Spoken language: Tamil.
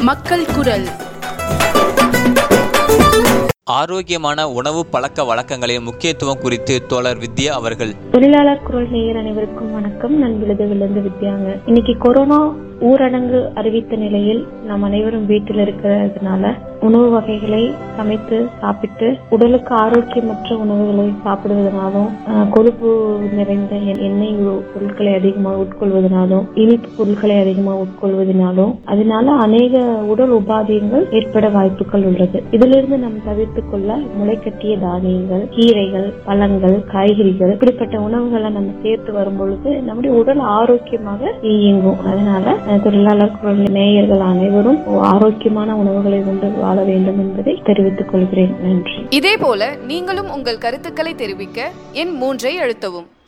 மக்கள் குரல் ஆரோக்கியமான உணவு பழக்க வழக்கங்களின் முக்கியத்துவம் குறித்து தோழர் வித்யா அவர்கள் தொழிலாளர் குரல் நேயர் அனைவருக்கும் வணக்கம் நான் விழுதுவிலிருந்து வித்யாங்க இன்னைக்கு கொரோனா ஊரடங்கு அறிவித்த நிலையில் நாம் அனைவரும் வீட்டில் இருக்கிறதுனால உணவு வகைகளை சமைத்து சாப்பிட்டு உடலுக்கு ஆரோக்கியமற்ற உணவுகளை சாப்பிடுவதனாலும் ஆஹ், கொழுப்பு நிறைந்த எ- எண்ணெய் உ- பொருட்களை அதிகமாக உட்கொள்வதனாலும் இனிப்பு பொருட்களை அதிகமாக உட்கொள்வதனாலும் அதனால அநேக உடல் உபாதைகள் ஏற்பட வாய்ப்புகள் உள்ளது இதிலிருந்து நாம் தவிர்த்துக் கொள்ள முளைக்கட்டிய தானியங்கள் கீரைகள் பழங்கள் காய்கறிகள் இப்படிப்பட்ட உணவுகளை நம்ம சேர்த்து வரும் பொழுது நம்முடைய உடல் ஆரோக்கியமாக இயங்கும் அதனால அஹ், தொழிலாளர் குரல் நேயர்கள் அனைவரும் ஆரோக்கியமான உணவுகளை உண்டு வாழ வேண்டும் என்பதை தெரிவித்துக் கொள்கிறேன் நன்றி இதேபோல நீங்களும் உங்கள் கருத்துக்களை தெரிவிக்க எண் மூன்றை அழுத்தவும்